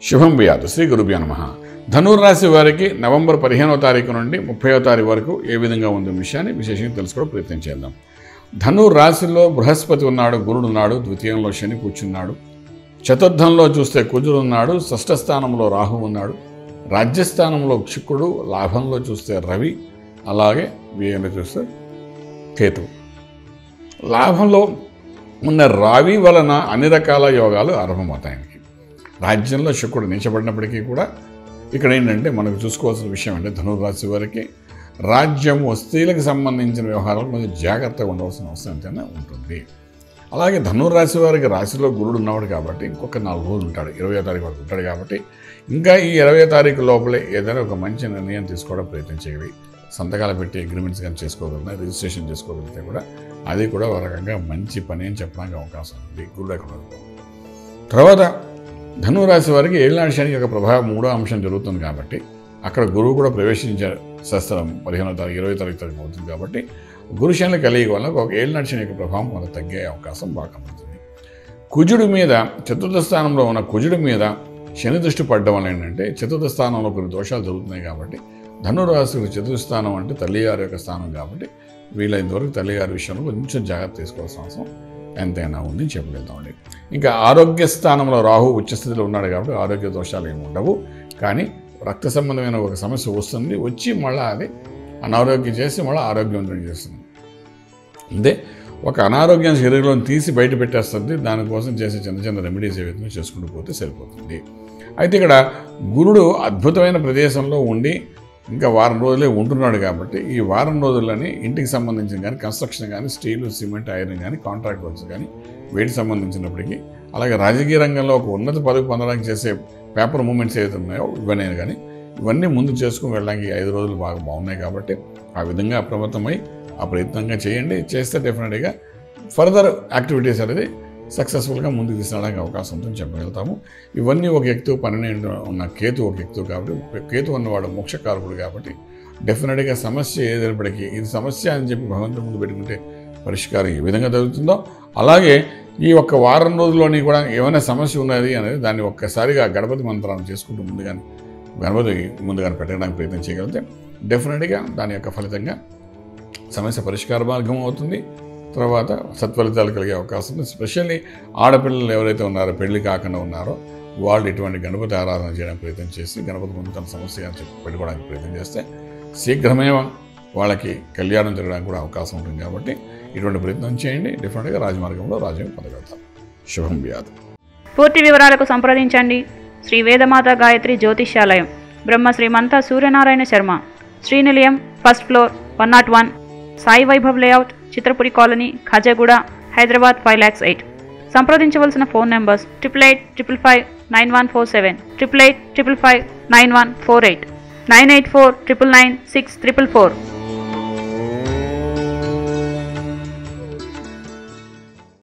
శుభం వ్యాధు శ్రీ గురుభ్యో నమ ధనుర్రాశి వారికి నవంబర్ పదిహేనవ తారీఖు నుండి ముప్పైవ తారీఖు వరకు ఏ విధంగా ఉంది విషయాన్ని విశేషంగా తెలుసుకోవడం ప్రయత్నం చేద్దాం ధనుర్ రాశిలో బృహస్పతి ఉన్నాడు గురుడు ఉన్నాడు ద్వితీయంలో శని కూర్చున్నాడు చతుర్థంలో చూస్తే కుజుడు ఉన్నాడు షష్ఠ స్థానంలో రాహు ఉన్నాడు రాజ్యస్థానంలో శుక్రుడు లాభంలో చూస్తే రవి అలాగే వ్యయంలో చూస్తే కేతువు లాభంలో ఉన్న రావి వలన అన్ని రకాల యోగాలు ఆరంభమవుతాయి ఆయనకి రాజ్యంలో శుక్రుడు నీచబడినప్పటికీ కూడా ఇక్కడ ఏంటంటే మనకు చూసుకోవాల్సిన విషయం అంటే ధనుర్రాశి వారికి రాజ్యం వస్తీలకు సంబంధించిన వ్యవహారాలు కొంచెం జాగ్రత్తగా ఉండవలసిన అవసరం ఎంతైనా ఉంటుంది అలాగే ధనుర్రాశి వారికి రాశిలో గురుడు ఉన్నాడు కాబట్టి ఇంకొక నాలుగు రోజులు ఉంటాడు ఇరవై తారీఖు వరకు ఉంటాడు కాబట్టి ఇంకా ఈ ఇరవై తారీఖు లోపలే ఏదైనా ఒక మంచి నిర్ణయం తీసుకోవడం ప్రయత్నం చేయాలి సంతకాలు పెట్టి అగ్రిమెంట్స్ కానీ చేసుకోగలిగితే రిజిస్ట్రేషన్ చేసుకోగలిగితే కూడా అది కూడా ఒక రకంగా మంచి పని అని చెప్పడానికి అవకాశం ఉంది గురుడు ఎక్కడ ఉన్నాడు. తర్వాత ధనురాశి వారికి ఏళ్ళనాటి శని యొక్క ప్రభావం మూడో అంశం జరుగుతుంది కాబట్టి అక్కడ గురువు కూడా ప్రవేశించారు శస్త్రం పదిహేనో తారీఖు ఇరవై తారీఖు తారీఖు అవుతుంది కాబట్టి గురు శని కలిగి వల్ల ఒక ఏళ్ళనాటి శని యొక్క ప్రభావం కొంత తగ్గే అవకాశం బాగా కనబడుతుంది కుజుడి మీద చతుర్థ స్థానంలో ఉన్న కుజుడి మీద శని దృష్టి పడడం వల్ల ఏంటంటే చతుర్థ స్థానంలో కొన్ని దోషాలు జరుగుతున్నాయి కాబట్టి ధనురాశికి చతుర్థ స్థానం అంటే తల్లిగారి యొక్క స్థానం కాబట్టి వీలైనంతవరకు తల్లిగారి విషయంలో కొంచెం జాగ్రత్త తీసుకోవాల్సిన అవసరం ఎంతైనా ఉంది చెప్పగలుగుతామండి ఇంకా ఆరోగ్య స్థానంలో రాహు ఉచ్చస్థితిలో ఉన్నాడు కాబట్టి ఆరోగ్య దోషాలు ఏమి ఉండవు కానీ రక్త సంబంధమైన ఒక సమస్య వస్తుంది వచ్చి మళ్ళీ అది అనారోగ్యం చేసి మళ్ళీ ఆరోగ్యవంతం చేస్తుంది అంతే ఒక అనారోగ్యం శరీరంలో తీసి బయట పెట్టేస్తుంది దానికోసం చేసే చిన్న చిన్న రెమెడీస్ ఏవైతే చేసుకుంటూ పోతే సరిపోతుంది అయితే ఇక్కడ గురుడు అద్భుతమైన ప్రదేశంలో ఉండి ఇంకా వారం రోజులే ఉంటున్నాడు కాబట్టి ఈ వారం రోజుల్లోనే ఇంటికి సంబంధించిన కానీ కన్స్ట్రక్షన్ కానీ స్టీలు సిమెంట్ ఐరన్ కానీ కాంట్రాక్ట్ వర్క్స్ కానీ వీటికి సంబంధించినప్పటికీ అలాగే రాజకీయ రంగంలో ఒక ఉన్నత పదవి పొందడానికి చేసే పేపర్ మూమెంట్స్ ఏదైతే ఉన్నాయో ఇవన్నీ కానీ ఇవన్నీ ముందు చేసుకుని వెళ్ళడానికి ఈ ఐదు రోజులు బాగా బాగున్నాయి కాబట్టి ఆ విధంగా అప్రమత్తమై ఆ ప్రయత్నంగా చేయండి చేస్తే డెఫినెట్గా ఫర్దర్ యాక్టివిటీస్ అనేది సక్సెస్ఫుల్గా ముందుకు తీసుకెళ్ళడానికి అవకాశం ఉంటుందని చెప్పగలుగుతాము ఇవన్నీ ఒక ఎక్తు పన్నెండు ఉన్న కేతు ఒక ఎక్తు కాబట్టి కేతు ఉన్నవాడు మోక్షకారకుడు కాబట్టి డెఫినెట్గా సమస్య ఏదైనప్పటికీ ఇది సమస్య అని చెప్పి భగవంతుడి ముందు పెట్టుకుంటే పరిష్కారం ఏ విధంగా జరుగుతుందో అలాగే ఈ ఒక్క వారం రోజుల్లోని కూడా ఏమైనా సమస్య ఉన్నది అనేది దాన్ని ఒక్కసారిగా గణపతి మంత్రాన్ని చేసుకుంటూ ముందుగానే గణపతి ముందుగానే పెట్టడానికి ప్రయత్నం చేయగలిగితే డెఫినెట్గా దాని యొక్క ఫలితంగా సమస్య పరిష్కార మార్గం అవుతుంది తర్వాత సత్ఫలితాలు కలిగే అవకాశం ఉంది స్పెషల్లీ ఆడపిల్లలు ఎవరైతే ఉన్నారో పెళ్లి కాకుండా ఉన్నారో వాళ్ళు ఇటువంటి గణపతి ఆరాధన చేయడానికి ప్రయత్నం చేసి గణపతి ముందు తన సమస్య అని చెప్పి పెట్టుకోవడానికి ప్రయత్నం చేస్తే శీఘ్రమే వాళ్ళకి కళ్యాణం జరగడానికి కూడా అవకాశం ఉంటుంది కాబట్టి ఇటువంటి ప్రయత్నం చేయండి డెఫినెట్గా రాజమార్గంలో రాజ్యం పొందగలుగుతాం శుభం వ్యాధి పూర్తి వివరాలకు సంప్రదించండి Shri Vedamata Gayatri Jyotishyalayam Brahma Srimanta Suryanarayana Sharma Srinilayam first floor one nought one Sai Vaibhav layout Chitrapuri colony Khajaguda Hyderabad five lakhs eight సంప్రదించవలసిన phone numbers triple eight triple five nine one four seven triple eight triple five nine one four eight nine eight four triple nine six triple four